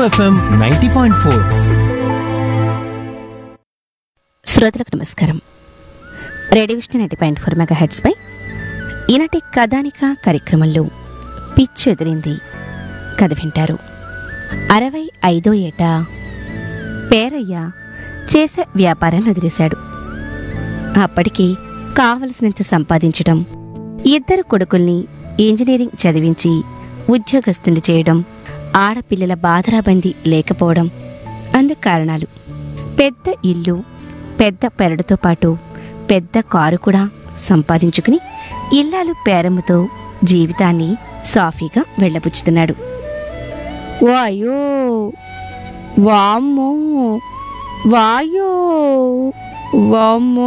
FM ninety point four శ్రోతలకు నమస్కారం radio Vishnu ninety point four mega హెడ్స్పై ఈనాటి కథానిక కార్యక్రమంలో పిచ్చి ఎదిరింది కథ వింటారు అరవై ఐదో ఏట పేరయ్య చేసే వ్యాపారాన్ని వదిలేశాడు అప్పటికి కావలసినంత సంపాదించడం ఇద్దరు కొడుకుల్ని ఇంజనీరింగ్ చదివించి ఉద్యోగస్తులు చేయడం ఆడపిల్లల బాధరాబందీ లేకపోవడం అందుకు కారణాలు పెద్ద ఇల్లు పెద్ద పెరడుతో పాటు పెద్ద కారు కూడా సంపాదించుకుని ఇల్లాలు పేరమ్మతో జీవితాన్ని సాఫీగా వెళ్ళబుచ్చుతున్నాడు వాయో వామ్మో వాయో వామ్మో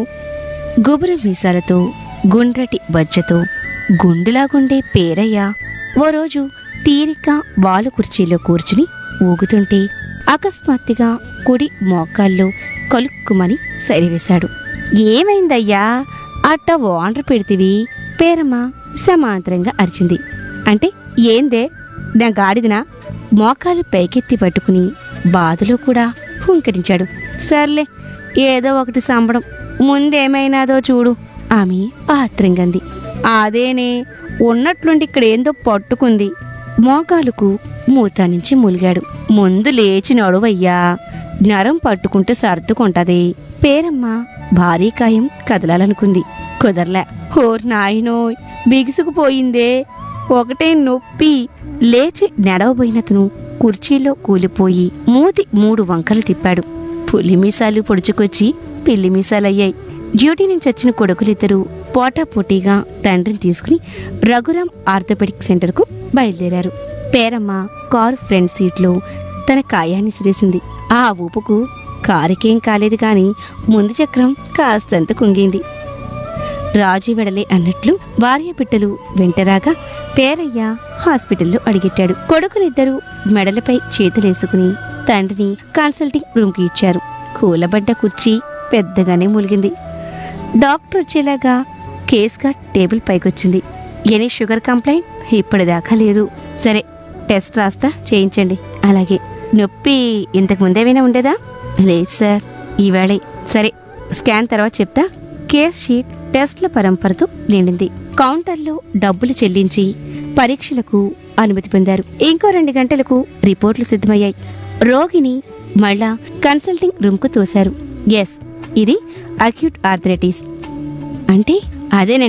గుబురు మీసాలతో గుండ్రటి బజ్జతో గుండులాగుండే పేరయ్య ఓ రోజు తీరిక వాలు కుర్చీలో కూర్చుని ఊగుతుంటే అకస్మాత్తుగా కుడి మోకాల్లో కలుక్కుమని సరివేశాడు ఏమైందయ్యా అట్ట వాండ్ర పెడితివి పేరమ్మ సమాంతరంగా అరిచింది అంటే ఏందే నా గాడిదనా మోకాలు పైకెత్తి పట్టుకుని బాధలో కూడా హుంకరించాడు సర్లే ఏదో ఒకటి సంబడం ముందేమైనాదో చూడు ఆమె ఆత్రంగంది అదేనే ఉన్నట్లుండి ఇక్కడ ఏందో పట్టుకుంది మోకాలుకు మూత నుంచి ములిగాడు ముందు లేచి నడువయ్యా నరం పట్టుకుంటే సర్దుకుంటది పేరమ్మ భారీ కాయం కదలాలనుకుంది కుదరలే హోర్ నాయనోయ్ బిగుసుకుపోయిందే ఒకటే నొప్పి లేచి నడవబోయినతను కుర్చీలో కూలిపోయి మూతి మూడు వంకలు తిప్పాడు పులి మీసాలు పొడుచుకొచ్చి పిల్లి మీసాలయ్యాయి డ్యూటీ నుంచి వచ్చిన కొడుకులిద్దరూ పోటాపోటీగా తండ్రిని తీసుకుని రఘురాం ఆర్థోపెడిక్ సెంటర్కు బయలుదేరారు పేరమ్మ కారు ఫ్రంట్ సీట్లో తన కాయాన్ని సిరేసింది ఆ ఊపుకు కారుకేం కాలేదు కాని ముందు చక్రం కాస్తంత కుంగింది రాజీ వెడలే అన్నట్లు భార్య బిడ్డలు వెంటరాగా పేరయ్య హాస్పిటల్లో అడిగెట్టాడు కొడుకులిద్దరూ మెడలపై చేతులేసుకుని తండ్రిని కన్సల్టింగ్ రూమ్కి ఇచ్చారు కూలబడ్డ కుర్చీ పెద్దగానే ములిగింది డాక్టర్ వచ్చేలాగా కేసుగా టేబుల్ పైకొచ్చింది ఎనీ షుగర్ కంప్లైంట్ ఇప్పటిదాకా లేదు సరే టెస్ట్ రాస్తా చేయించండి అలాగే నొప్పి ఇంతకు ముందేమైనా ఉండేదా లేదు సార్ ఈవేళ సరే స్కాన్ తర్వాత చెప్తా కేస్ షీట్ టెస్ట్ల పరంపరతో నిండింది కౌంటర్లో డబ్బులు చెల్లించి పరీక్షలకు అనుమతి పొందారు ఇంకో రెండు గంటలకు రిపోర్ట్లు సిద్ధమయ్యాయి రోగిని మళ్ళా కన్సల్టింగ్ రూమ్కు తోశారు ఎస్ ఇది అక్యూట్ ఆర్థరైటిస్ అంటే అదేనండి